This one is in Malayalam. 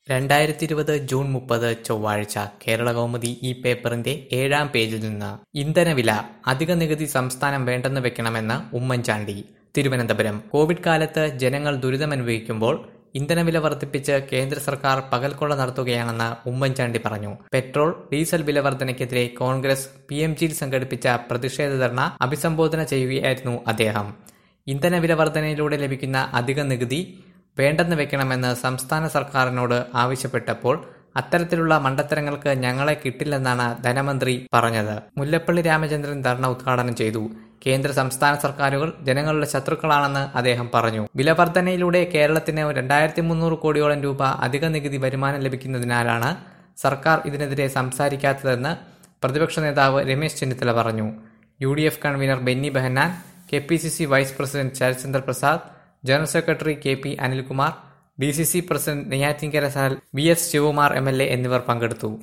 രണ്ടായിരത്തി ഇരുപത് ജൂൺ മുപ്പത് ചൊവ്വാഴ്ച കേരളകൗമുദി ഈ പേപ്പറിന്റെ ഏഴാം പേജിൽ നിന്ന് ഇന്ധനവില അധിക നികുതി സംസ്ഥാനം വേണ്ടെന്ന് വെക്കണമെന്ന് ഉമ്മൻചാണ്ടി തിരുവനന്തപുരം കോവിഡ് കാലത്ത് ജനങ്ങൾ ദുരിതമനുഭവിക്കുമ്പോൾ ഇന്ധനവില വർദ്ധിപ്പിച്ച് കേന്ദ്ര സർക്കാർ പകൽക്കൊള്ള നടത്തുകയാണെന്ന് ഉമ്മൻചാണ്ടി പറഞ്ഞു പെട്രോൾ ഡീസൽ വില വർധനയ്ക്കെതിരെ കോൺഗ്രസ് പി എം ജിയിൽ സംഘടിപ്പിച്ച പ്രതിഷേധ ധർണ അഭിസംബോധന ചെയ്യുകയായിരുന്നു അദ്ദേഹം ഇന്ധനവില വർധനയിലൂടെ ലഭിക്കുന്ന അധിക നികുതി വേണ്ടെന്ന് വെക്കണമെന്ന് സംസ്ഥാന സർക്കാരിനോട് ആവശ്യപ്പെട്ടപ്പോൾ അത്തരത്തിലുള്ള മണ്ടത്തരങ്ങൾക്ക് ഞങ്ങളെ കിട്ടില്ലെന്നാണ് ധനമന്ത്രി പറഞ്ഞത് മുല്ലപ്പള്ളി രാമചന്ദ്രൻ ധർണ ഉദ്ഘാടനം ചെയ്തു കേന്ദ്ര സംസ്ഥാന സർക്കാരുകൾ ജനങ്ങളുടെ ശത്രുക്കളാണെന്ന് അദ്ദേഹം പറഞ്ഞു വിലവർധനയിലൂടെ കേരളത്തിന് രണ്ടായിരത്തി മുന്നൂറ് കോടിയോളം രൂപ അധിക നികുതി വരുമാനം ലഭിക്കുന്നതിനാലാണ് സർക്കാർ ഇതിനെതിരെ സംസാരിക്കാത്തതെന്ന് പ്രതിപക്ഷ നേതാവ് രമേശ് ചെന്നിത്തല പറഞ്ഞു U D F convener Benny Behanan K P C C vice president Sarathchandra Prasad general secretary K P Anilkumar D C C president Neyyattinkara സാൽ V S Sivakumar M L A എന്നിവർ പങ്കെടുത്തു